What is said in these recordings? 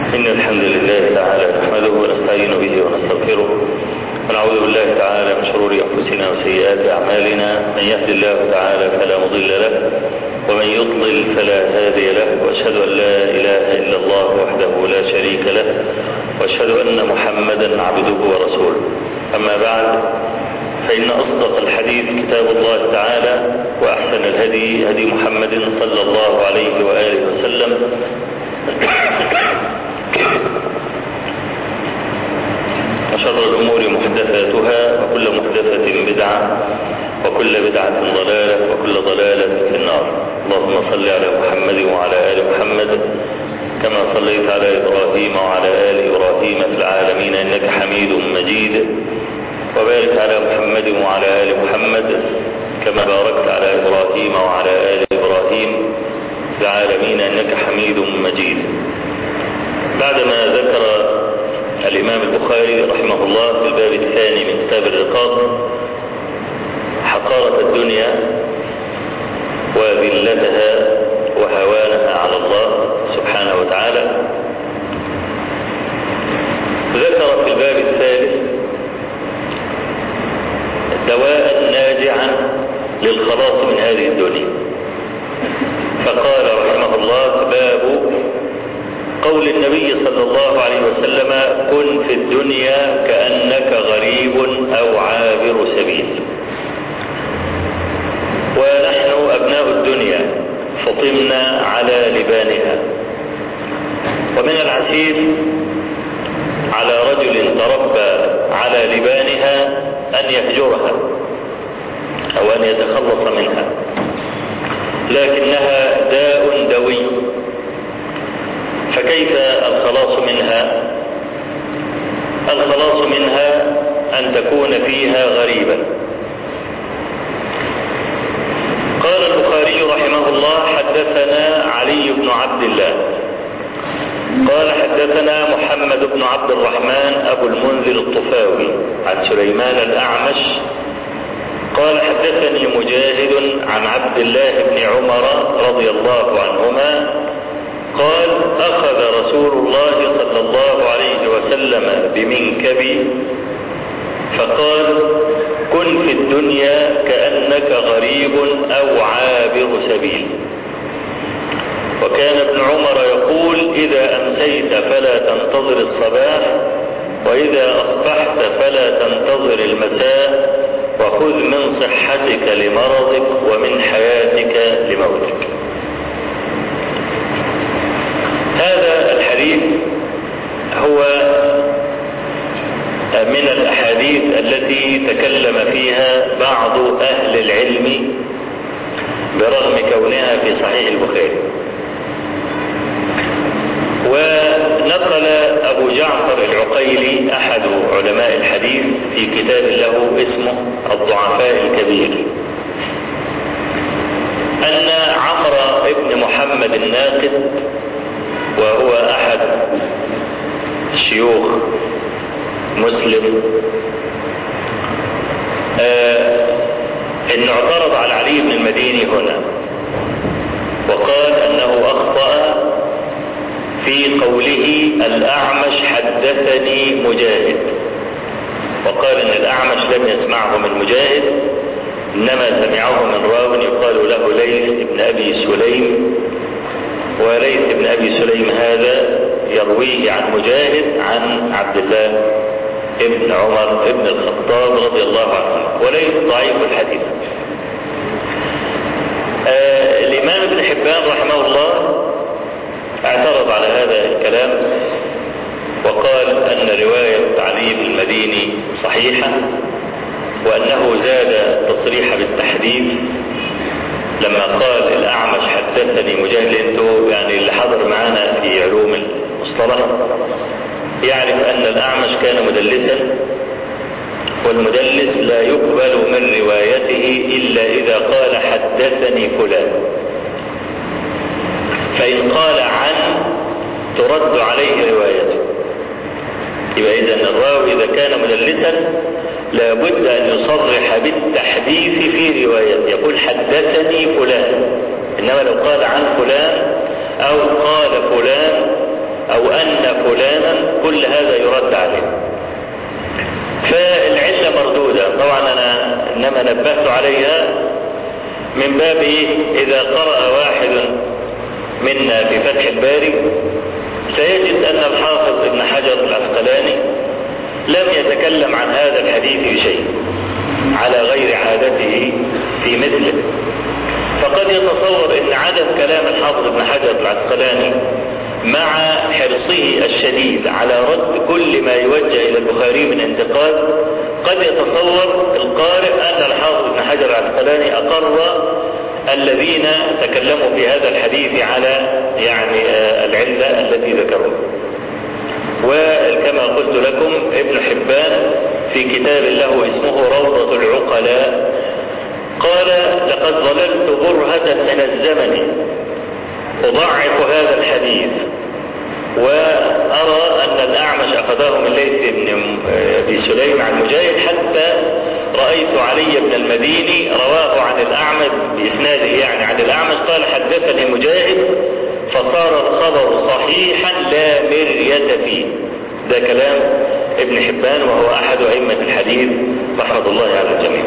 إن الحمد لله تعالى نحمده ونستعين به ونستغفره ونعوذ بالله تعالى من شرور أنفسنا وسيئات أعمالنا من يهد الله تعالى فلا مضل له ومن يضلل فلا هادي له وأشهد أن لا إله إلا الله وحده لا شريك له وأشهد أن محمدا عبده ورسوله أما بعد فإن أصدق الحديث كتاب الله تعالى وأحسن الهدي هدي محمد صلى الله عليه وآله وسلم وشر الأمور محدثاتها وكل محدثة بدعة وكل بدعة ضلالة وكل ضلالة في النار اللهم صل على محمد وعلى آل محمد كما صليت على إبراهيم وعلى آل إبراهيم في العالمين إنك حميد مجيد وبارك على محمد وعلى آل محمد كما باركت على إبراهيم وعلى آل إبراهيم في العالمين إنك حميد مجيد بعدما ذكر الإمام البخاري رحمه الله في الباب الثاني من كتاب الرقاق حقارة الدنيا وذلتها وهوانها على الله سبحانه وتعالى ذكر في الباب الثالث دواء ناجعا للخلاص من هذه الدنيا فقال رحمه الله باب قول النبي صلى الله عليه وسلم كن في الدنيا كأنك غريب أو عابر سبيل ونحن أبناء الدنيا فطمنا على لبانها ومن العسير على رجل تربى على لبانها أن يهجرها أو أن يتخلص منها لكنها داء دوي فكيف الخلاص منها الخلاص منها أن تكون فيها غريبا قال البخاري رحمه الله حدثنا علي بن عبد الله قال حدثنا محمد بن عبد الرحمن أبو المنذر الطفاوي عن سليمان الأعمش قال حدثني مجاهد عن عبد الله بن عمر رضي الله عنهما قال أخذ رسول الله صلى الله عليه وسلم بمنكبي فقال كن في الدنيا كأنك غريب أو عابر سبيل وكان ابن عمر يقول إذا أمسيت فلا تنتظر الصباح وإذا أصبحت فلا تنتظر المساء وخذ من صحتك لمرضك ومن حياتك لموتك هذا الحديث هو من الأحاديث التي تكلم فيها بعض أهل العلم برغم كونها في صحيح البخاري ونقل أبو جعفر العقيلي أحد علماء الحديث في كتاب له اسمه الضعفاء الكبير أن عمرو بن محمد الناقد وهو أحد شيوخ مسلم آه انه اعترض على علي بن المديني هنا وقال انه اخطأ في قوله الاعمش حدثني مجاهد وقال ان الاعمش لم يسمعه من مجاهد انما سمعه من راو يقال له ليث بن ابي سليم وليث بن ابي سليم هذا يرويه عن مجاهد عن عبد الله ابن عمر ابن الخطاب رضي الله عنه وليس ضعيف الحديث آه الإمام ابن حبان رحمه الله اعترض على هذا الكلام وقال أن رواية علي بن المديني صحيحة وأنه زاد تصريح بالتحديث لما قال الأعمش حدثني مجاهد انتو يعني اللي حضر معانا في علوم المصطلح يعرف أن الأعمش كان مدلسا والمدلس لا يقبل من روايته إلا إذا قال حدثني فلان فإن قال عن ترد عليه روايته يبقى إذا الراوي إذا كان مدلسا لابد أن يصرح بالتحديث في روايته يقول حدثني فلان إنما لو قال عن فلان أو قال فلان أو أن فلانا كل هذا يرد عليه فالعلة مردودة طبعا أنا إنما نبهت عليها من باب إيه إذا قرأ واحد منا في فتح الباري سيجد أن الحافظ ابن حجر العسقلاني لم يتكلم عن هذا الحديث بشيء على غير عادته في مثله فقد يتصور ان عدم كلام الحافظ ابن حجر العسقلاني مع حرصه الشديد على رد كل ما يوجه الى البخاري من انتقاد قد يتصور القارئ ان الحافظ ابن حجر العسقلاني اقر الذين تكلموا في هذا الحديث على يعني العلة التي ذكروها وكما قلت لكم ابن حبان في كتاب له اسمه روضة العقلاء قال لقد ظللت برهة من الزمن أضعف هذا الحديث وأرى أن الأعمش أخذه من ليث بن أبي سليم عن مجاهد حتى رأيت علي بن المديني رواه عن الأعمش بإسناده يعني عن الأعمش قال حدثني مجاهد فصار الخبر صحيحا لا مرية فيه ده كلام ابن حبان وهو أحد أئمة الحديث رحمة الله على الجميع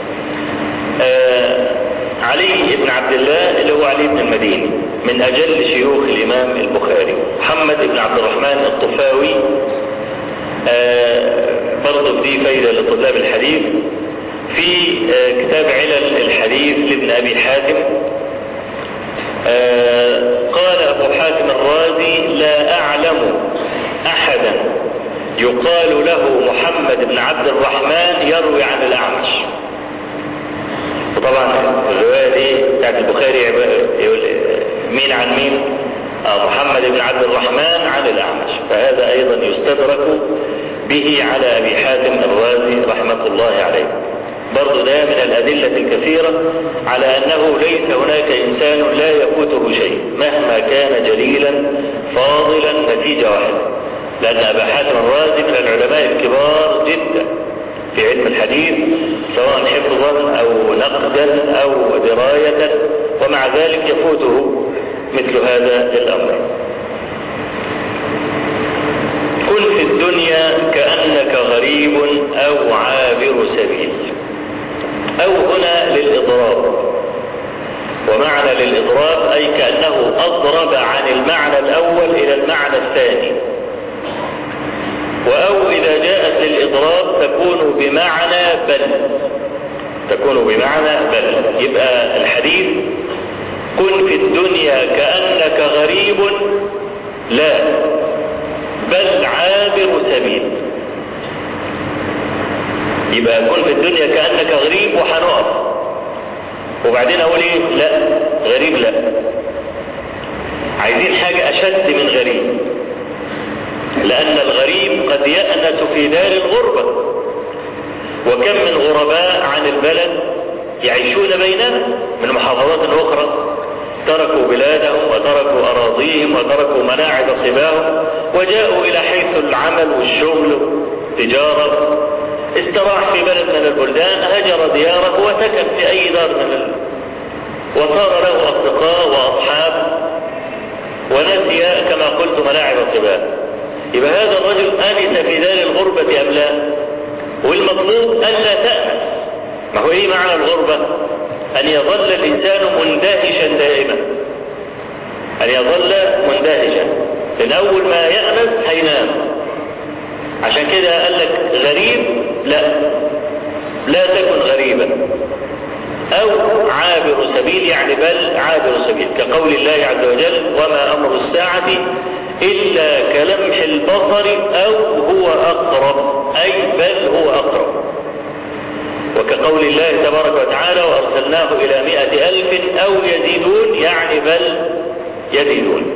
آه علي بن عبد الله اللي هو علي بن المديني من أجل شيوخ الإمام البخاري محمد بن عبد الرحمن الطفاوي آه برضه دي فايدة لطلاب الحديث في آه كتاب علل الحديث لابن أبي حاتم قال أبو حاتم الرازي لا أعلم أحدا يقال له محمد بن عبد الرحمن يروي عن الأعمش وطبعا الرواية دي بتاعت البخاري يقول مين عن مين آه محمد بن عبد الرحمن عن الأعمش فهذا أيضا يستدرك به على أبي حاتم الرازي رحمة الله عليه برضو ده من الأدلة الكثيرة على أنه ليس هناك إنسان لا يفوته شيء مهما كان جليلا فاضلا نتيجة واحدة لأن أبا حاتم الرازي من العلماء الكبار جدا في علم الحديث سواء حفظا أو نقدا أو دراية ومع ذلك يفوته مثل هذا الأمر كن في الدنيا كأنك غريب أو عابر سبيل أو هنا للإضراب ومعنى للإضراب أي كأنه أضرب عن المعنى الأول إلى المعنى الثاني وأو إذا جاءت للإضراب تكون بمعنى بل تكون بمعنى بل يبقى الحديث كن في الدنيا كأنك غريب لا بل عابر سبيل يبقى كن في الدنيا كأنك غريب وحنقف وبعدين اقول ايه لا غريب لا عايزين حاجة اشد من غريب لان الغريب قد يأنس في دار الغربة وكم من غرباء عن البلد يعيشون بيننا من محافظات اخرى تركوا بلادهم وتركوا اراضيهم وتركوا مناعد صباهم وجاءوا الى حيث العمل والشغل تجارة استراح في بلد من البلدان هجر دياره وسكن في اي دار من ال... وصار له اصدقاء واصحاب ونسي كما قلت ملاعب الصباب يبقى هذا الرجل انس في دار الغربة ام لا والمطلوب الا تأنس ما هو ايه معنى الغربة ان يظل الانسان مندهشا دائما ان يظل مندهشا من اول ما يأنس هينام عشان كده قال لك غريب لا لا تكن غريبا او عابر سبيل يعني بل عابر سبيل كقول الله عز وجل وما امر الساعة الا كلمح البصر او هو اقرب اي بل هو اقرب وكقول الله تبارك وتعالى وارسلناه الى مئة الف او يزيدون يعني بل يزيدون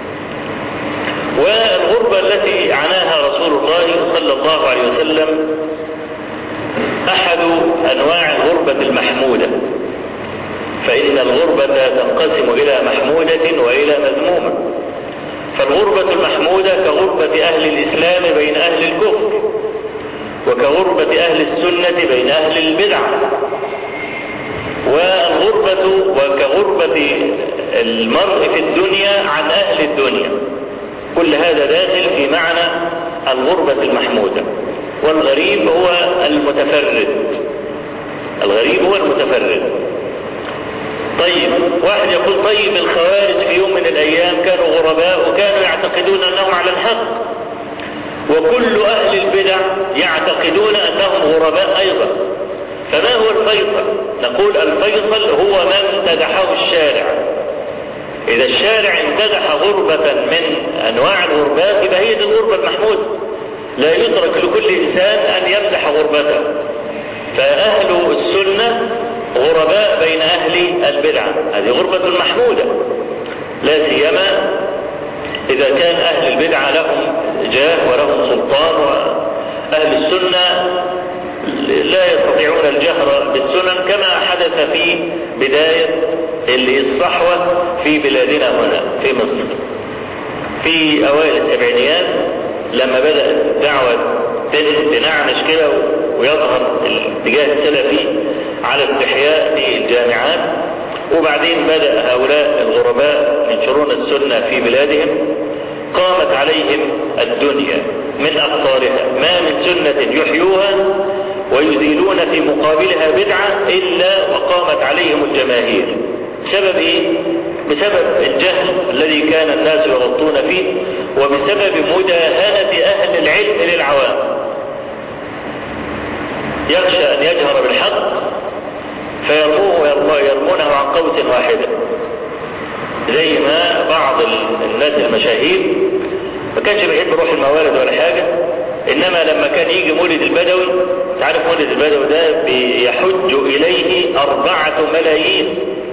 والغربة التي عناها رسول الله صلى الله عليه وسلم أحد أنواع الغربة المحمودة فإن الغربة تنقسم إلى محمودة وإلى مذمومة فالغربة المحمودة كغربة أهل الإسلام بين أهل الكفر وكغربة أهل السنة بين أهل البدعة والغربة وكغربة المرء في الدنيا عن أهل الدنيا كل هذا داخل في معنى الغربة المحمودة والغريب هو المتفرد الغريب هو المتفرد طيب واحد يقول طيب الخوارج في يوم من الايام كانوا غرباء وكانوا يعتقدون انهم على الحق وكل اهل البدع يعتقدون انهم غرباء ايضا فما هو الفيصل نقول الفيصل هو من امتدحه الشارع اذا الشارع امتدح غربة من انواع الغربات يبقى هي دي الغربة المحمودة لا يترك لكل انسان ان يمدح غربته فاهل السنة غرباء بين اهل البدعة هذه غربة محمودة لا سيما اذا كان اهل البدعة لهم جاه ولهم سلطان واهل السنة لا يستطيعون الجهر بالسنن كما حدث في بداية الصحوة في بلادنا هنا في مصر في اوائل السبعينيات لما بدأت الدعوة تنعنش كده ويظهر الاتجاه السلفي على استحياء في الجامعات وبعدين بدأ هؤلاء الغرباء ينشرون السنة في بلادهم قامت عليهم الدنيا من أقطارها ما من سنة يحيوها ويزيلون في مقابلها بدعة إلا وقامت عليهم الجماهير سبب إيه؟ بسبب الجهل الذي كان الناس يغطون فيه وبسبب مداهنة أهل العلم للعوام يخشى أن يجهر بالحق فيرموه يرمونه عن قوس واحدة زي ما بعض الناس المشاهير ما كانش بيحب يروح الموالد ولا حاجة انما لما كان يجي مولد البدوي تعرف مولد البدوي ده بيحج اليه اربعة ملايين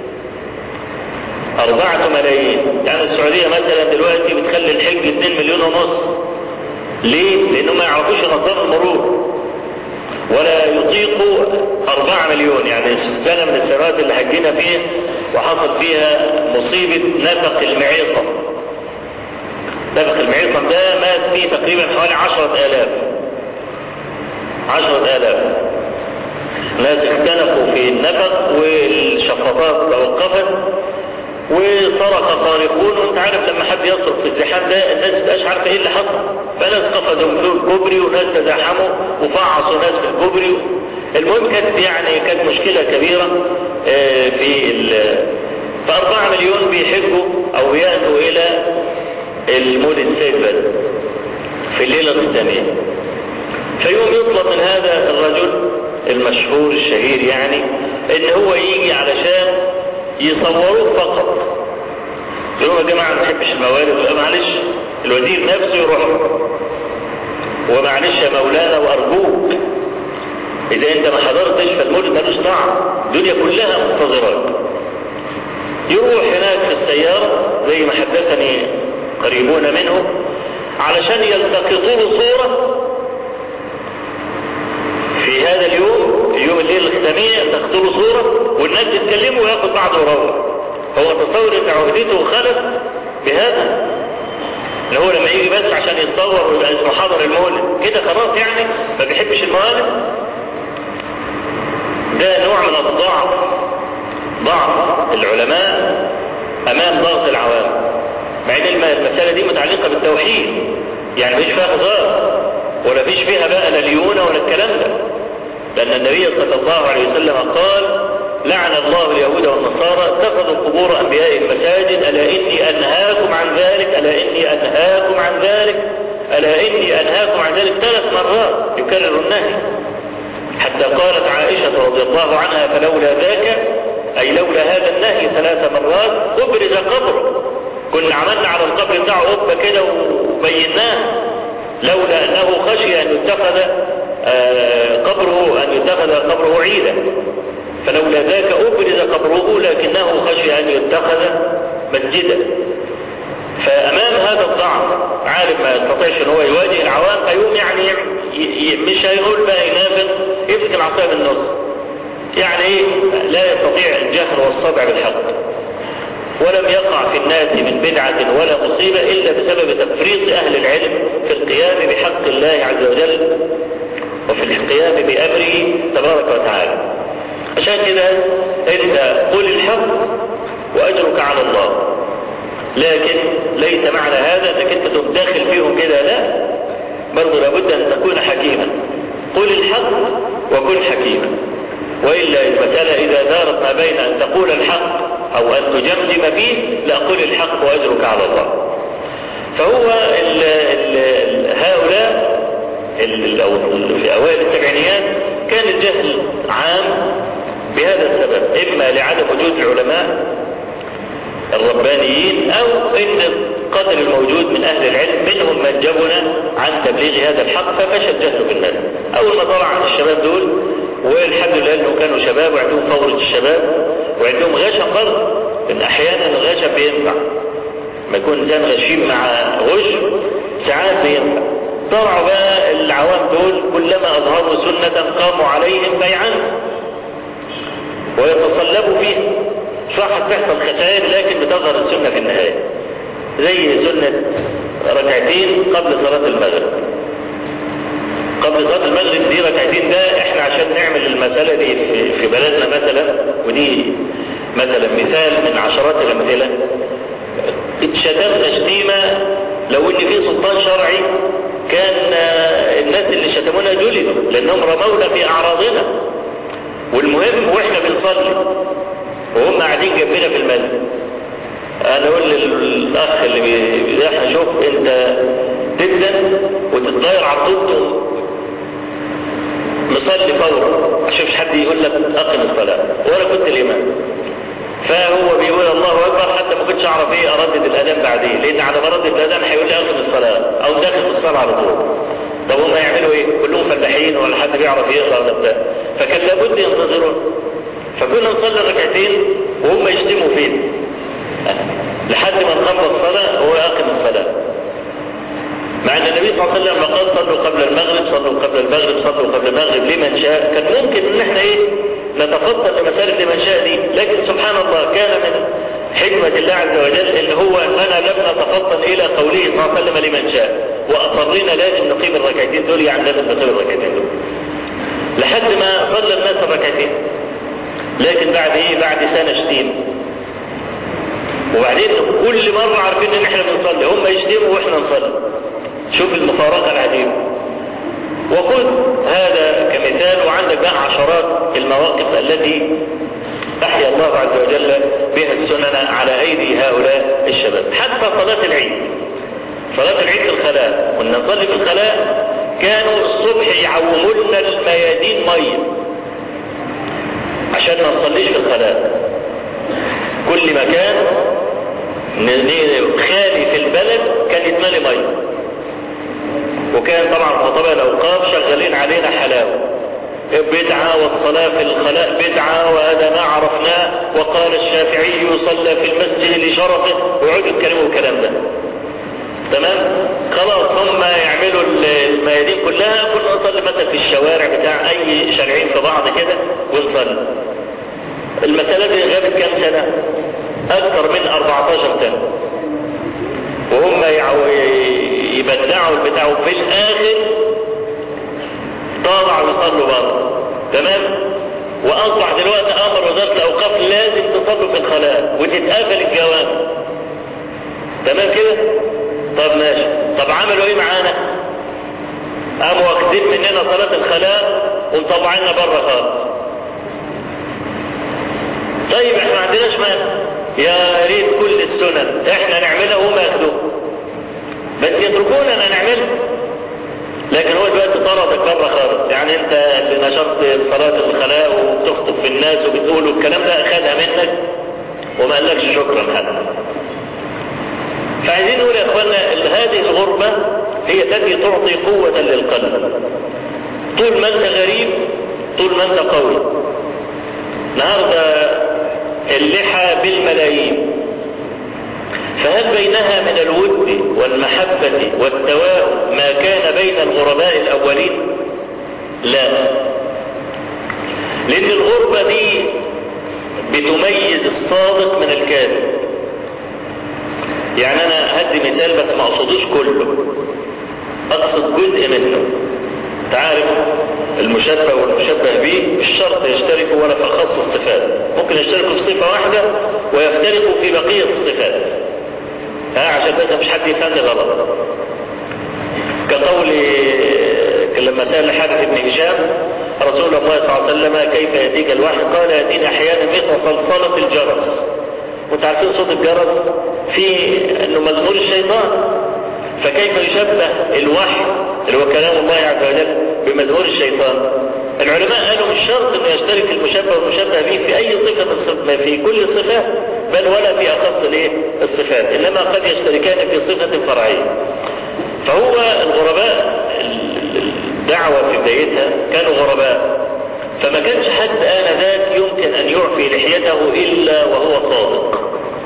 اربعة ملايين يعني السعودية مثلا دلوقتي بتخلي الحج 2 مليون ونص ليه؟ لانه ما يعرفوش نظام المرور ولا يطيقوا أربعة مليون يعني سنة من السنوات اللي حجينا فيها وحصل فيها مصيبة نفق المعيقة نفق المعيقة ده مات فيه تقريبا حوالي عشرة آلاف عشرة آلاف ناس اختنقوا في النفق والشفاطات توقفت وصرخ صارخون وانت عارف لما حد يصرخ في الزحام ده الناس مبقاش عارفه ايه اللي حصل فناس قفزوا من الكوبري وناس تزاحموا وفعصوا ناس في الكوبري المهم كانت يعني كانت مشكله كبيره اه في ال فأربعة مليون بيحجوا او يأتوا الى المولد السيد بدر في الليلة الثانية فيوم يطلب من هذا الرجل المشهور الشهير يعني ان هو يجي علشان يصوروه فقط يقولوا يا جماعة ما بحبش الموالد معلش الوزير نفسه يروح ومعلش يا مولانا وارجوك اذا انت ما حضرتش فالمولد ملوش طعم الدنيا كلها منتظرات يروح هناك في السيارة زي ما حدثني قريبون منه علشان يلتقطوا له صورة في هذا اليوم اليوم الليل الختامية يلتقطوا له صورة والناس تتكلموا وياخد بعضه ويروح هو تصور ان عهدته خلت بهذا ان هو لما يجي بس عشان يتصور ويبقى اسمه حضر المولد كده خلاص يعني ما بيحبش الموالد ده نوع من الضعف ضعف العلماء امام ضغط العوام مع ان المسألة دي متعلقة بالتوحيد يعني مفيش فيها هزار ولا فيش فيها بقى لا ليونة ولا الكلام ده لأن النبي صلى الله عليه وسلم قال لعن الله اليهود والنصارى اتخذوا قبور أنبيائهم مساجد ألا إني أنهاكم عن ذلك ألا إني أنهاكم عن ذلك ألا إني أنهاكم عن ذلك ثلاث مرات يكرر النهي حتى قالت عائشة رضي الله عنها فلولا ذاك أي لولا هذا النهي ثلاث مرات أبرز قبره كنا عملنا على القبر بتاعه قبة كده وبيناه لولا أنه خشي أن يتخذ قبره أن يتخذ قبره عيدا فلولا ذاك أبرز قبره لكنه خشي أن يتخذ مسجدا فأمام هذا الضعف عارف ما يستطيعش ان هو يواجه العوام فيقوم يعني مش هيقول بقى ينافق يمسك العصايه بالنص يعني ايه لا يستطيع الجهر والصدع بالحق ولم يقع في الناس من بدعة ولا مصيبة إلا بسبب تفريط أهل العلم في القيام بحق الله عز وجل وفي القيام بأمره تبارك وتعالى عشان كده انت قل الحق وأجرك على الله لكن ليس معنى هذا انك انت تقوم داخل فيهم كده لا برضه لابد ان تكون حكيما قل الحق وكن حكيما وإلا المسألة إذا دارت ما بين أن تقول الحق أو أن تجمجم فيه لا قل الحق وأجرك على الله فهو ال ال هؤلاء ال في أوائل السبعينيات كان الجهل عام بهذا السبب إما لعدم وجود العلماء الربانيين أو إن القدر الموجود من أهل العلم منهم من جبنا عن تبليغ هذا الحق ففشى الجهل في الناس أول ما طلع عن الشباب دول والحمد لله أنهم كانوا شباب وعندهم فورة الشباب وعندهم غشم برضه إن أحيانا الغشم بينفع ما يكون إنسان غشيم مع غش ساعات بينفع طلعوا بقى العوام دول كلما أظهروا سنة قاموا عليهم بيعا ويتصلبوا فيها صح تحصل خسائر لكن بتظهر السنة في النهاية زي سنة ركعتين قبل صلاة المغرب قبل صلاة المغرب دي ركعتين ده احنا عشان نعمل المسألة دي في, في بلدنا مثلا ودي مثلا مثال من عشرات الأمثلة اتشتمنا شتيمة لو ان في سلطان شرعي كان الناس اللي شتمونا جلدوا لانهم رمونا في اعراضنا والمهم واحنا بنصلي وهم قاعدين جنبنا في المسجد انا اقول للاخ اللي بيزاحنا شوف انت تبدا وتتغير على الطب مصلي فورا عشان مش حد يقول لك اقم الصلاه وانا كنت الامام فهو بيقول الله اكبر حتى ما كنتش اعرف ايه اردد الاذان بعدين لان على ما اردد الاذان هيقول لي اقم الصلاه او داخل في الصلاه على طول طب هم يعملوا ايه كلهم فلاحين ولا حد بيعرف يقرا ولا بتاع فكان لابد ينتظرون فكنا نصلي ركعتين وهم يشتموا فينا لحد ما نخلص الصلاه هو يقم الصلاه مع ان النبي صلى الله عليه وسلم قال صلوا قبل المغرب صلوا قبل المغرب صلوا قبل المغرب لمن شاء كان ممكن ان احنا ايه نتفضل لمسألة لمن شاء دي لكن سبحان الله كان من حكمة الله عز وجل ان هو اننا لم نتفضل الى قوله صلى الله عليه وسلم لمن شاء واصرنا لازم نقيم الركعتين دول يعني لازم نقيم الركعتين دول لحد ما صلى الناس الركعتين لكن بعد ايه بعد سنة شتيم وبعدين كل مرة عارفين ان احنا بنصلي هم يشتموا واحنا نصلي شوف المفارقة العجيبة وخذ هذا كمثال وعندك بقى عشرات المواقف التي أحيا الله عز وجل بها السنن على أيدي هؤلاء الشباب حتى صلاة العيد صلاة العيد في الخلاء كنا نصلي في الخلاء كانوا الصبح يعوموا لنا الميادين مية عشان ما نصليش في الخلاء كل مكان خالي في البلد كان يتملي ميه وكان طبعا خطباء الأوقاف شغالين علينا حلاوة بدعة والصلاة في الخلاء بدعة وهذا ما عرفناه وقال الشافعي صلى في المسجد لشرفه وعودوا يتكلموا الكلام ده تمام خلاص هم يعملوا الميادين كلها كنا نصلي مثلا في الشوارع بتاع اي شارعين في بعض كده ونصلي المسألة دي غابت كام سنة اكثر من 14 سنة وهم يبدعوا البتاع وفي الاخر طالعوا يصلوا بره تمام واصبح دلوقتي امر وزاره الاوقاف لازم تصلوا في الخلاء وتتقفل الجوامع تمام كده طب ماشي طب عملوا ايه معانا قاموا واخدين مننا صلاه الخلاء ومطلعيننا بره خالص طيب احنا ما عندناش مانع يا ريت كل السنن احنا نعملها وهم ياخدوها بس يتركوننا نعملها لكن هو دلوقتي طردك بره خالص يعني انت اللي نشرت صلاة الخلاء وبتخطب في الناس وبتقول الكلام ده اخذها منك وما قالكش شكرا حتى فعايزين نقول يا اخوانا هذه الغربة هي التي تعطي قوة للقلب طول ما انت غريب طول ما انت قوي النهارده اللحى بالملايين فهل بينها من الود والمحبة والتواء ما كان بين الغرباء الأولين لا لأن الغربة دي بتميز الصادق من الكاذب يعني أنا هدي مثال بس ما أقصدوش كله أقصد جزء منه تعرف المشبه والمشبه به مش شرط يشتركوا ولا في خاص الصفات ممكن يشتركوا في صفة واحدة ويفترقوا في بقية الصفات ها عشان بس مش حد يفهم غلط كقول لما سأل حارث بن هشام رسول الله صلى الله عليه وسلم كيف يأتيك الوحي قال يأتينا أحيانا مثل صلصلة الجرس وانتوا عارفين صوت الجرس في انه مزمور الشيطان فكيف يشبه الوحي اللي هو كلام الله عز وجل بمزمور الشيطان العلماء قالوا مش شرط انه يشترك المشبه والمشبه به في اي صفة في كل الصفات بل ولا في اخص الايه الصفات انما قد يشتركان في صفة فرعية فهو الغرباء الدعوة في بدايتها كانوا غرباء فما كانش حد آنذاك يمكن أن يعفي لحيته إلا وهو صادق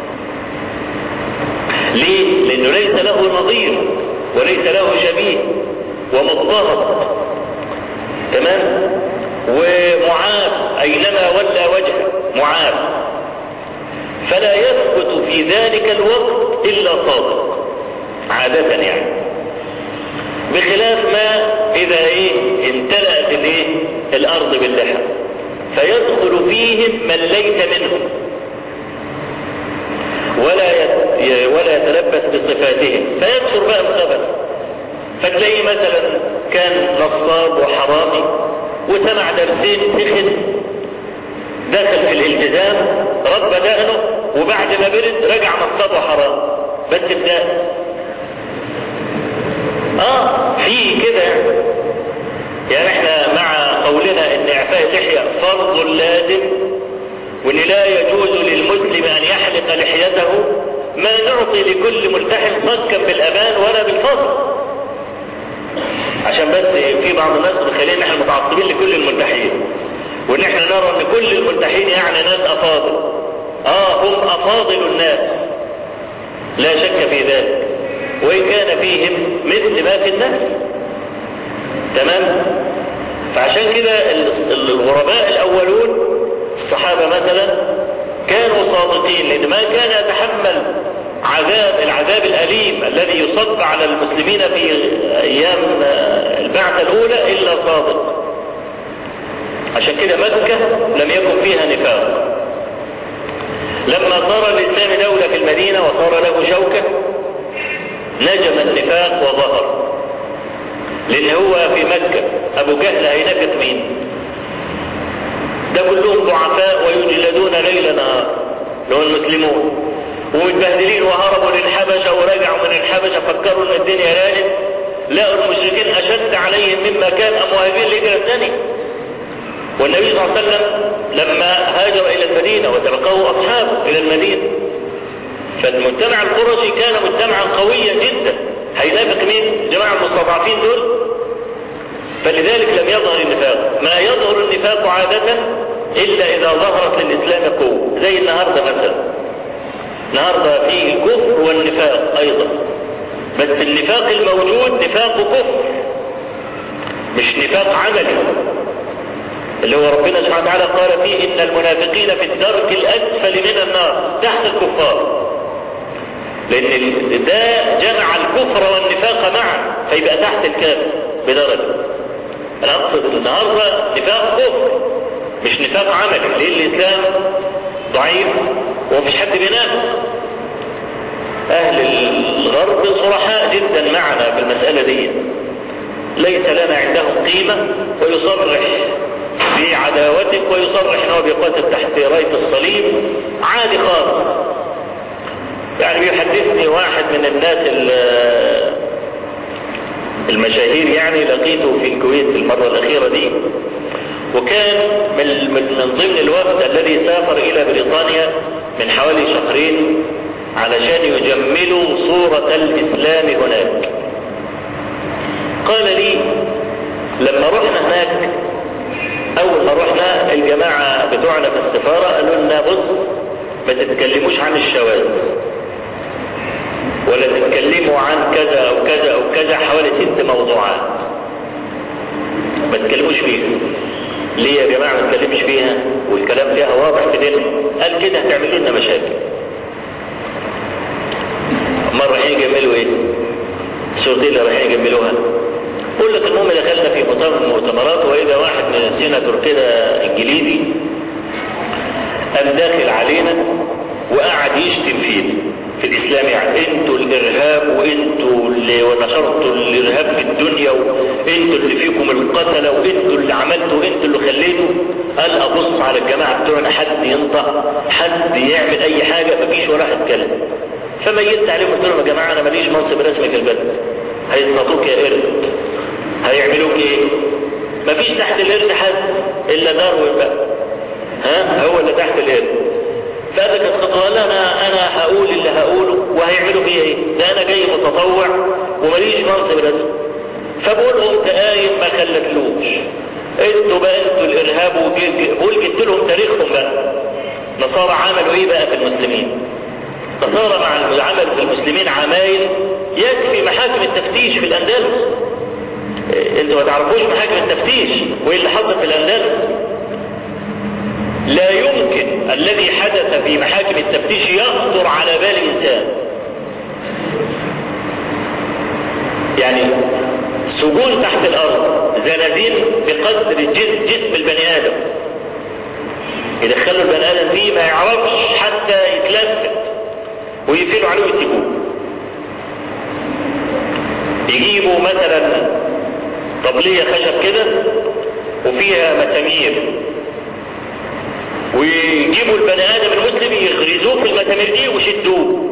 ليه؟ لأنه ليس له نظير وليس له شبيه ومضطهد تمام ومعاب أينما ولى وجهه معاب فلا يثبت في ذلك الوقت إلا صادق عادة يعني بخلاف ما إذا إيه امتلأت الإيه الأرض باللحى فيدخل فيهم من ليس منهم ولا ولا يتلبس بصفاتهم فيكثر بقى الخبث فتلاقيه مثلا كان نصاب وحرامي وسمع درسين سخن دخل في الالتزام رب دقنه وبعد ما برد رجع نصاب وحرام بس بدأ اه في كده يعني احنا مع قولنا ان اعفاء اللحية فرض لازم وان لا يجوز للمسلم ان يحلق لحيته ما نعطي لكل ملتحم صكا بالابان ولا بالفضل عشان بس في بعض الناس متخيلين احنا متعصبين لكل الملتحين وان احنا نرى ان كل الملتحين يعني ناس افاضل اه هم افاضل الناس لا شك في ذلك وإن كان فيهم مثل ما في الناس تمام فعشان كده الغرباء الأولون الصحابة مثلا كانوا صادقين لأن ما كان يتحمل عذاب العذاب الأليم الذي يصب على المسلمين في أيام البعثة الأولى إلا صادق عشان كده مكة لم يكن فيها نفاق لما صار الإسلام دولة في المدينة وصار له شوكة نجم النفاق وظهر لان هو في مكة ابو جهل هينافق مين ده كلهم ضعفاء ويجلدون ليل نهار اللي هو المسلمون ومتبهدلين وهربوا للحبشة ورجعوا من الحبشة فكروا ان الدنيا لالت لقوا المشركين اشد عليهم مما كان امواهبين الهجرة الثانية والنبي صلى الله عليه وسلم لما هاجر الى المدينة وتلقاه اصحابه الى المدينة فالمجتمع القرشي كان مجتمعا قويا جدا هينافق مين جماعة المستضعفين دول فلذلك لم يظهر النفاق ما يظهر النفاق عادة إلا إذا ظهرت للإسلام قوة زي النهاردة مثلا النهاردة فيه الكفر والنفاق أيضا بس النفاق الموجود نفاق كفر مش نفاق عملي اللي هو ربنا سبحانه وتعالى قال فيه إن المنافقين في الدرك الأسفل من النار تحت الكفار لأن ده جمع الكفر والنفاق معا فيبقى تحت الكافر بدرجة أنا أقصد النهاردة نفاق كفر مش نفاق عملي ليه الإسلام ضعيف ومفيش حد بينافق أهل الغرب صرحاء جدا معنا في المسألة دي ليس لنا عندهم قيمة ويصرح بعداوتك ويصرح انه بيقاتل تحت راية الصليب عادي خالص يعني بيحدثني واحد من الناس المشاهير يعني لقيته في الكويت المرة الأخيرة دي وكان من, من ضمن الوفد الذي سافر إلى بريطانيا من حوالي شهرين علشان يجملوا صورة الإسلام هناك قال لي لما رحنا هناك أول ما رحنا الجماعة بتوعنا في السفارة قالوا لنا بص ما تتكلموش عن الشواذ ولا تتكلموا عن كذا أو كذا أو كذا حوالي ست موضوعات ما تتكلموش فيها ليه يا جماعة ما تتكلمش فيها والكلام فيها واضح في ديننا قال كده هتعملوا لنا مشاكل مرة رايحين يجملوا ايه الصورتين اللي رايحين يجملوها قول لك المهم دخلنا في مؤتمر من المؤتمرات واذا واحد من السيناتور كده انجليزي قام داخل علينا وقعد يشتم فينا في الاسلام يعني انتوا الارهاب وانتوا اللي نشرتوا الارهاب في الدنيا وانتوا اللي فيكم القتلة وانتوا اللي عملتوا وانتوا اللي خليتوا قال ابص على الجماعة بتوعنا حد ينطق حد يعمل اي حاجة مفيش ولا واحد اتكلم فميزت عليهم قلت لهم يا جماعة انا ماليش منصب رسمي في البلد هيصطادوك يا قرد هيعملوك ايه مفيش تحت القرد حد الا داروين بقى ها هو اللي تحت القرد فهذا كانت خطوة لا انا انا هقول اللي هقوله وهيعملوا فيا ايه ده انا جاي متطوع وماليش منصب رسمي فبقول قمت قايم ما خلتلوش انتوا بقى انتوا الارهاب وقول جبت لهم تاريخهم بقى نصارى عملوا ايه بقى في المسلمين نصارى مع العمل في المسلمين عمايل يكفي محاكم التفتيش في الاندلس انتوا ما تعرفوش محاكم التفتيش وايه اللي حصل في الاندلس لا يمكن الذي حدث في محاكم التفتيش يخطر على بال انسان يعني سجون تحت الارض زنازين بقدر جسم, جسم البني ادم يدخلوا البني ادم فيه ما يعرفش حتى يتلفت ويقفلوا عليه ويسيبوه يجيبوا مثلا طبلية خشب كده وفيها مسامير ويجيبوا البني ادم المسلم يغرزوه في المسامير دي ويشدوه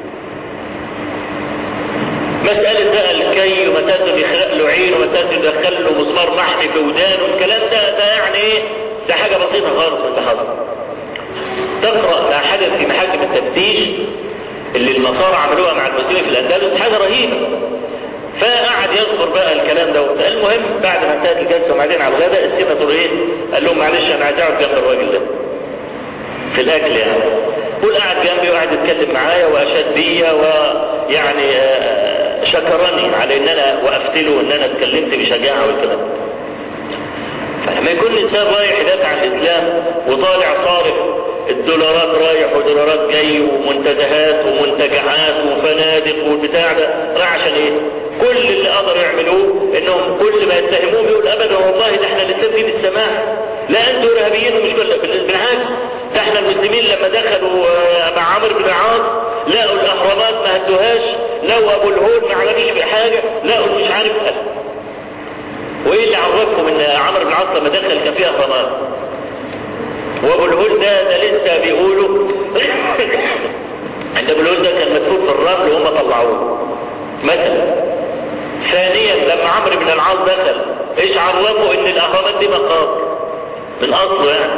مسألة بقى الكي ومسألة يخلق له عين ومسألة يدخل له مسمار محمي في ودانه والكلام ده ده يعني ايه ده حاجة بسيطة خالص من اللي حصل تقرأ ما حدث في محاكم التفتيش اللي النصارى عملوها مع المسلمين في الاندلس حاجة رهيبة فقعد يذكر بقى الكلام ده المهم بعد ما انتهت الجلسة وبعدين على الغداء السنة ايه قال لهم معلش انا عايز اقعد جنب الراجل ده في الاكل يعني قول قعد جنبي وقعد يتكلم معايا واشاد بيا ويعني شكرني على ان انا وقفت له ان انا اتكلمت بشجاعة والكلام فلما يكون الانسان رايح يدافع عن الاسلام وطالع صارف الدولارات رايح ودولارات جاي ومنتزهات ومنتجعات وفنادق والبتاع ده رايح عشان ايه كل اللي قدروا يعملوه انهم كل ما يتهموه يقول ابدا والله ده احنا الاسلام فيه بالسماح لا انتوا ارهابيين ومش كل بالعكس ده احنا المسلمين لما دخلوا مع عمرو بن العاص لقوا الاهرامات ما هدوهاش لقوا ابو الهول ما عملوش بحاجه لقوا مش عارف أه. وايه اللي عرفكم ان عمرو بن العاص لما دخل كان فيه اهرامات وابو الهول ده ده لسه بيقولوا عند ابو الهول ده كان مدفون في الرمل وهم طلعوه مثلا ثانيا لما عمرو بن العاص دخل ايش عرفوا ان الاهرامات دي مقابر من اصله يعني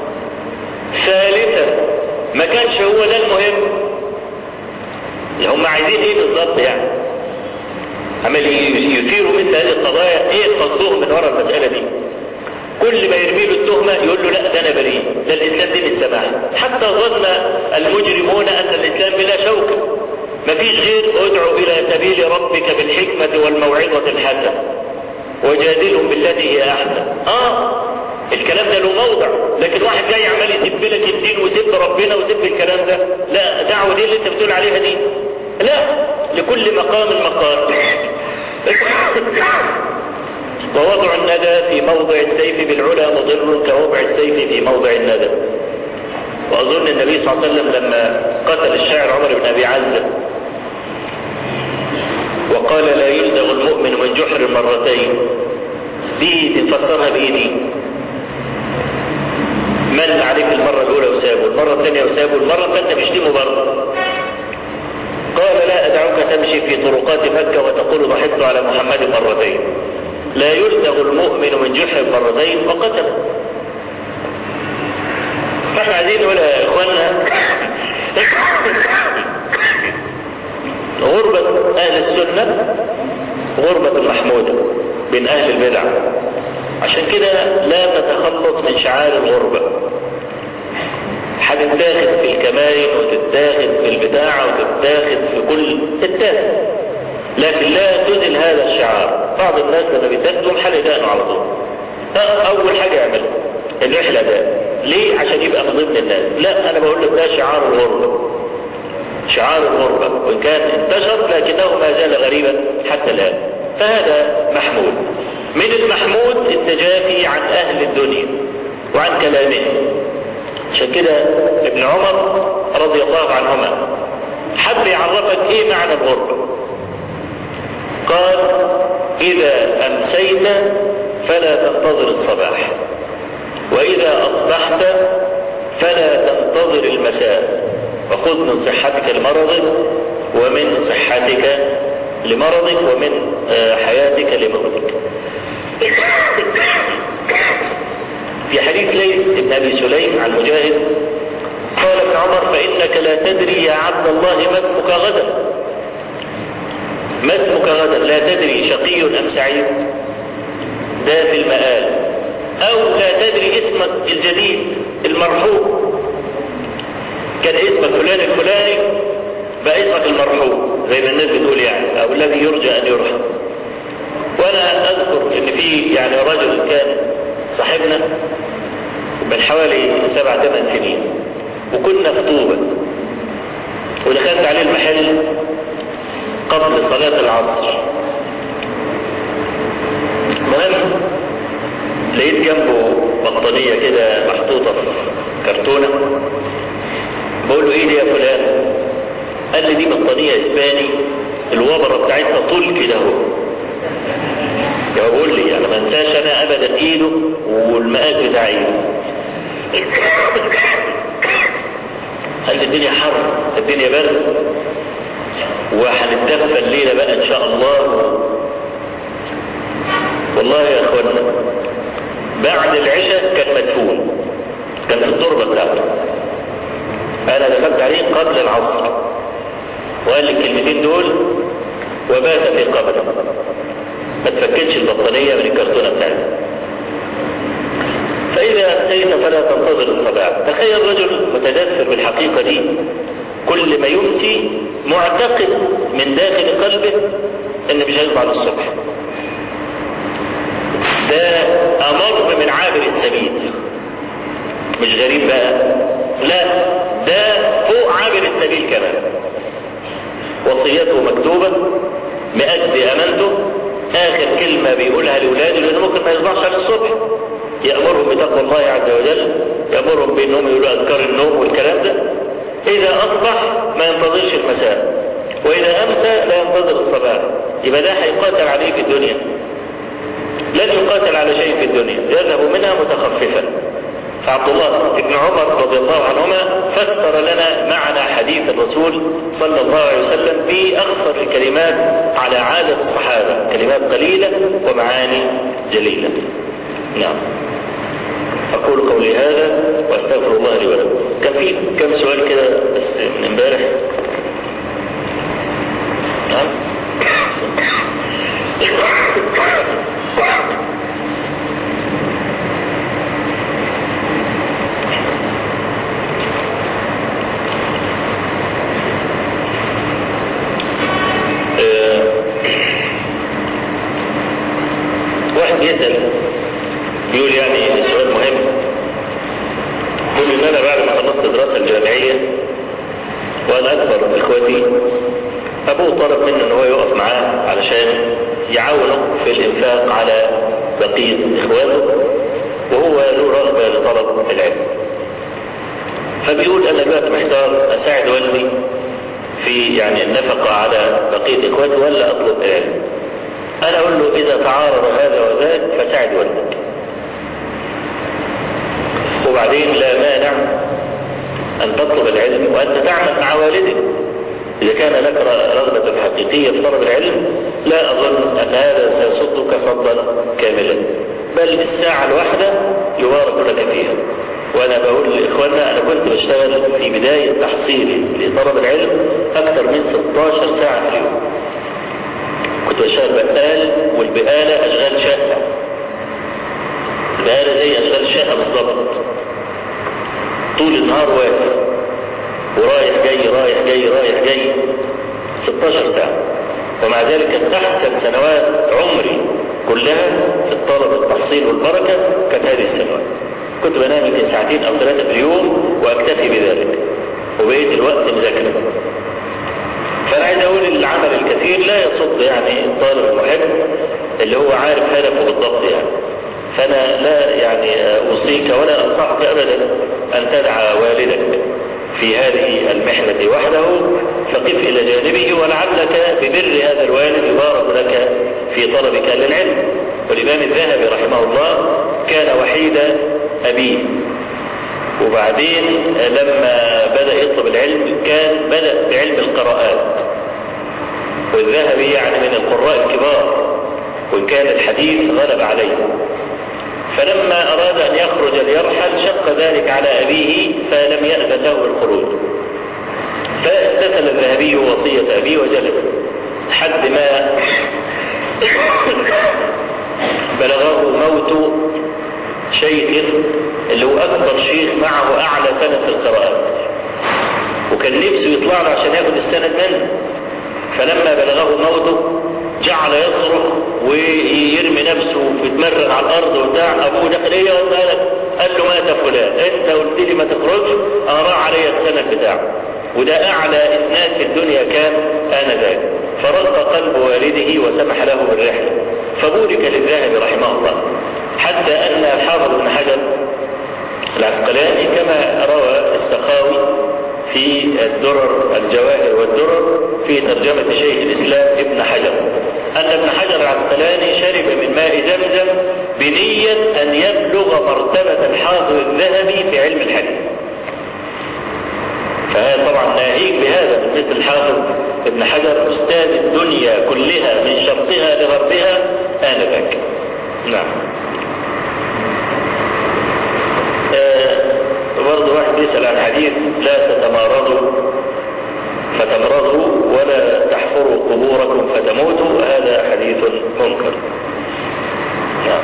ثالثا ما كانش هو ده المهم هم عايزين ايه بالظبط يعني عمال يثيروا مثل هذه القضايا ايه قصدهم من وراء المسألة دي كل ما يرمي له التهمة يقول له لا ده انا بريء ده الاسلام دين السماح حتى ظن المجرمون ان الاسلام بلا شوكة مفيش غير ادعو الى سبيل ربك بالحكمة والموعظة الحسنة وجادلهم بالتي هي احسن اه الكلام ده له موضع لكن واحد جاي عمال يسب لك الدين ويسب ربنا ويسب الكلام ده لا دعوة دي اللي انت بتقول عليها دي لا لكل مقام مقال ووضع الندى في موضع السيف بالعلا مضر كوضع السيف في موضع الندى وأظن النبي صلى الله عليه وسلم لما قتل الشاعر عمر بن أبي عزة وقال لا يلدغ المؤمن من جحر مرتين دي تفسرها بإيدي من عليك المرة الأولى وسابه المرة الثانية وسابه المرة الثالثة بيشتمه برضه قال لا أدعوك تمشي في طرقات مكة وتقول ضحكت على محمد مرتين لا يلدغ المؤمن من جحر مرتين وقتل فاحنا عايزين نقول يا اخوانا غربة اهل السنة غربة محمودة بين اهل البدع عشان كده لا تتخلص من شعار الغربة هتتاخد في الكمائن وتتاخد في البتاع وتتاخد في كل تتاخد لكن لا تزل هذا الشعار بعض الناس لما بيتاخدوا حل دانه على طول اول حاجة يعملها الرحلة ده ليه عشان يبقى من ضمن الناس لا انا بقول لك ده شعار الغربة شعار الغربة وان كان انتشر لكنه ما زال غريبا حتى الان فهذا محمود من المحمود التجافي عن اهل الدنيا وعن كلامهم عشان كده ابن عمر رضي الله عنهما حب يعرفك ايه معنى الغربة قال اذا امسيت فلا تنتظر الصباح واذا اصبحت فلا تنتظر المساء وخذ من صحتك لمرضك ومن صحتك لمرضك ومن حياتك لموتك في حديث ليث بن ابي سليم عن مجاهد قال ابن عمر فانك لا تدري يا عبد الله ما اسمك غدا ما اسمك غدا لا تدري شقي ام سعيد ده في المآل او لا تدري اسمك الجديد المرحوم كان اسمك فلان الفلاني بقى اسمك المرحوم زي ما الناس بتقول يعني او الذي يرجى ان يرحم وانا اذكر ان في يعني رجل كان صاحبنا من حوالي سبع ثمان سنين وكنا في طوبة ودخلت عليه المحل قبل صلاة العصر المهم لقيت جنبه بطانية كده محطوطة في كرتونة بقول له ايه دي يا فلان قال لي دي بطانية اسباني الوبرة بتاعتها طول كده اهو يا بقول لي يعني ما انساش انا ابدا ايده والمقاس بتاع ايده قال لي الدنيا حر الدنيا برد وهنتدفى الليله بقى ان شاء الله والله يا اخوانا بعد العشاء كان مدفون كان في التربه بتاعته انا دخلت عليه قبل العصر وقال لي الكلمتين دول وبات في قبره ما تفكتش البطانيه من الكرتونه بتاعتها فإذا أمسيت فلا تنتظر الصباح تخيل رجل متدثر بالحقيقة دي كل ما يمسي معتقد من داخل قلبه ان مش هيطلع للصبح ده امر من عابر السبيل مش غريب بقى لا ده فوق عابر السبيل كمان وصيته مكتوبة مأدي امانته اخر كلمة بيقولها لاولاده لانه ممكن ما يصبحش على الصبح يأمرهم بتقوى الله عز وجل يأمرهم بأنهم يقولوا أذكار النوم والكلام ده إذا أصبح ما ينتظرش المساء وإذا أمسى لا ينتظر الصباح يبقى ده هيقاتل عليه في الدنيا لن يقاتل على شيء في الدنيا يذهب منها متخففا فعبد الله بن عمر رضي الله عنهما فسر لنا معنى حديث الرسول صلى الله عليه وسلم بأخصر الكلمات على عادة الصحابة كلمات قليلة ومعاني جليلة نعم أقول قولي هذا وأستغفر الله لي ولكم كان في كم سؤال كده بس من امبارح نعم واحد يسأل بيقول يعني سؤال مهم بيقول ان انا بعد ما خلصت الدراسة الجامعية وانا اكبر اخواتي ابوه طلب منه ان هو يقف معاه علشان يعاونه في الانفاق على بقية اخواته وهو له رغبة لطلب العلم فبيقول انا دلوقتي محتار اساعد والدي في يعني النفقة على بقية اخواته ولا اطلب العلم انا اقول له اذا تعارض هذا وذاك فساعد والدك وبعدين لا مانع أن تطلب العلم وأنت تعمل مع والدك إذا كان لك رغبة حقيقية في طلب العلم لا أظن أن هذا سيصدك صدا كاملا بل الساعة الواحدة يبارك لك فيها وأنا بقول لإخواننا أنا كنت بشتغل في بداية تحصيلي لطلب العلم أكثر من 16 ساعة في اليوم كنت بشتغل بقال والبقالة أشغال شقة البقالة زي أشغال الشقة بالظبط طول النهار واقف ورايح جاي رايح جاي رايح جاي 16 ساعة ومع ذلك كانت أحسن سنوات عمري كلها في الطلب التحصيل والبركة كانت هذه السنوات كنت بنام يمكن ساعتين أو ثلاثة في اليوم وأكتفي بذلك وبقيت الوقت مذاكرة فأنا عايز أقول العمل الكثير لا يصد يعني الطالب المحب اللي هو عارف هدفه بالضبط يعني فأنا لا يعني أوصيك ولا أنصحك أبدا أن تدعى والدك في هذه المحنة وحده فقف إلى جانبه ولعلك ببر هذا الوالد يبارك لك في طلبك للعلم والإمام الذهبي رحمه الله كان وحيد أبيه وبعدين لما بدأ يطلب العلم كان بدأ بعلم القراءات والذهبي يعني من القراء الكبار وإن كان الحديث غلب عليه فلما أراد أن يخرج ليرحل شق ذلك على أبيه فلم يأذن له بالخروج فاستثل الذهبي وصية أبيه وجلس حد ما بلغه موت شيخ اللي هو أكبر شيخ معه أعلى سنة في القراءات وكان نفسه يطلع له عشان ياخد السند منه فلما بلغه موته جعل يصرخ ويرمي نفسه ويتمرغ على الارض وبتاع ابوه دخل ايه قال قال له مات فلان انت قلت لي ما تخرجش انا راح علي السند بتاعه وده اعلى اسناد في الدنيا كان انذاك فرق قلب والده وسمح له بالرحله فبورك للذهب رحمه الله حتى ان الحافظ بن حجر العسقلاني كما روى السخاوي في الدرر الجواهر والدرر في ترجمة شيخ الإسلام ابن حجر أن ابن حجر العسقلاني شرب من ماء زمزم بنية أن يبلغ مرتبة الحافظ الذهبي في علم الحديث فهذا طبعا ناهيك بهذا من مثل الحافظ ابن حجر أستاذ الدنيا كلها من شرقها لغربها آنذاك نعم برضه واحد يسأل عن حديث لا تتمارضوا فتمرضوا ولا تحفروا قبوركم فتموتوا هذا حديث منكر نعم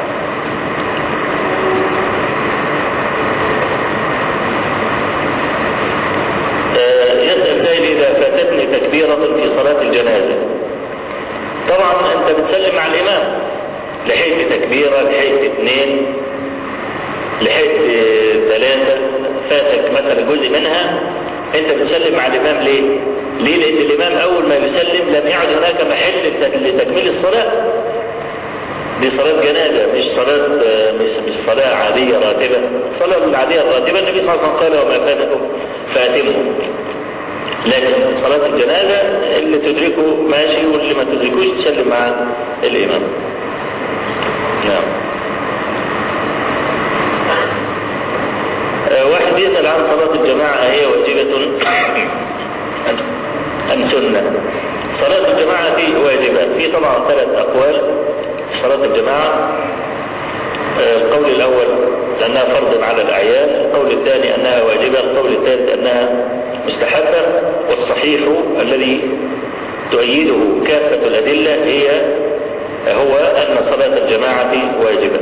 يسأل سائل إذا فاتتني تكبيرة في صلاة الجنازة طبعا أنت بتسلم مع الإمام لحقت تكبيرة لحقت اثنين لحقت ثلاثة فاتك مثلا جزء منها انت بتسلم مع الامام ليه ليه لان الامام اول ما يسلم لم يعد هناك محل لتكميل الصلاة دي صلاة جنازة مش صلاة مش, مش صلاة عادية راتبة الصلاة العادية الراتبة النبي صلى الله عليه وسلم قال وما فاتكم فاتموا لكن صلاة الجنازة اللي تدركه ماشي واللي ما تدركوش تسلم مع الامام نعم واحد يسأل عن صلاة الجماعة هي واجبة أم سنة صلاة الجماعة في واجبات في طبعا ثلاث أقوال صلاة الجماعة القول الأول أنها فرض على الأعيان القول الثاني أنها واجبة القول الثالث أنها مستحبة والصحيح الذي تؤيده كافة الأدلة هي هو أن صلاة الجماعة واجبة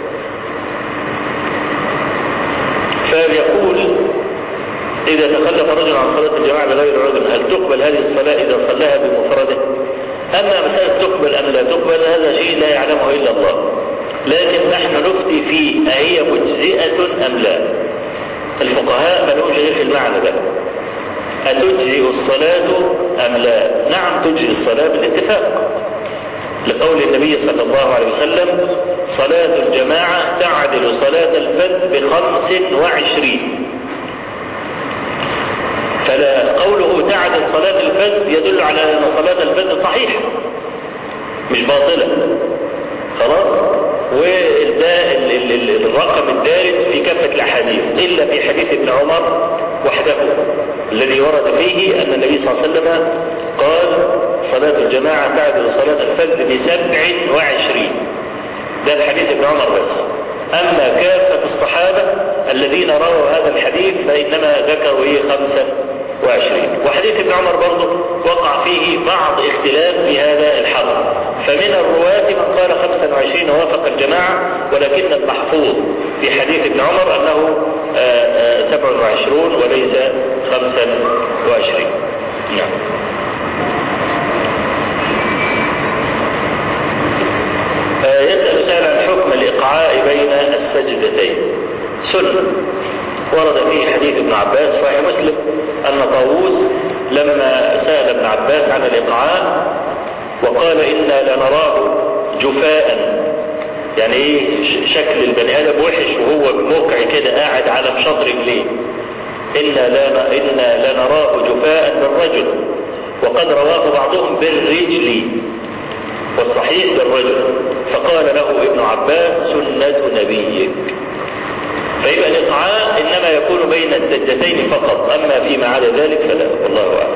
فيقول إذا تخلف رجل عن صلاة الجماعة بغير عذر هل تقبل هذه الصلاة إذا صلاها بمفرده أما مسألة تقبل أم لا تقبل هذا شيء لا يعلمه إلا الله لكن نحن نفتي فيه أهي مجزئة أم لا الفقهاء ما لهمش غير في المعنى ده أتجزئ الصلاة أم لا نعم تجزئ الصلاة بالاتفاق لقول النبي صلى الله عليه وسلم صلاة الجماعة تعدل صلاة الفجر بخمس وعشرين فلا قوله تعدل صلاة الفجر يدل على أن صلاة الفجر صحيحة مش باطلة خلاص وده الرقم الدارج في كافة الأحاديث إلا في حديث ابن عمر وحده الذي ورد فيه أن النبي صلى الله عليه وسلم قال صلاة الجماعة تعدل صلاة الفجر بسبع وعشرين ده الحديث ابن عمر بس أما كافة الصحابة الذين رووا هذا الحديث فإنما ذكروا إيه خمسة وعشرين وحديث ابن عمر برضه وقع فيه بعض اختلاف في هذا الحرم فمن الرواة من قال خمسة وعشرين وافق الجماعة ولكن المحفوظ في حديث ابن عمر أنه سبع وعشرون وليس خمسا وعشرين نعم يسأل سائل عن حكم الإقعاء بين السجدتين سنة ورد فيه حديث ابن عباس صحيح مسلم أن طاووس لما سأل ابن عباس عن الإقعاء وقال إنا لنراه جفاء يعني ايه شكل البني ادم وحش وهو موقع كده قاعد على مشط رجليه إنا لا إنا لنراه جفاء بالرجل وقد رواه بعضهم بالرجل والصحيح بالرجل فقال له ابن عباس سنة نبيك فيبقى الإقعاء إنما يكون بين السجدتين فقط أما فيما عدا ذلك فلا والله أعلم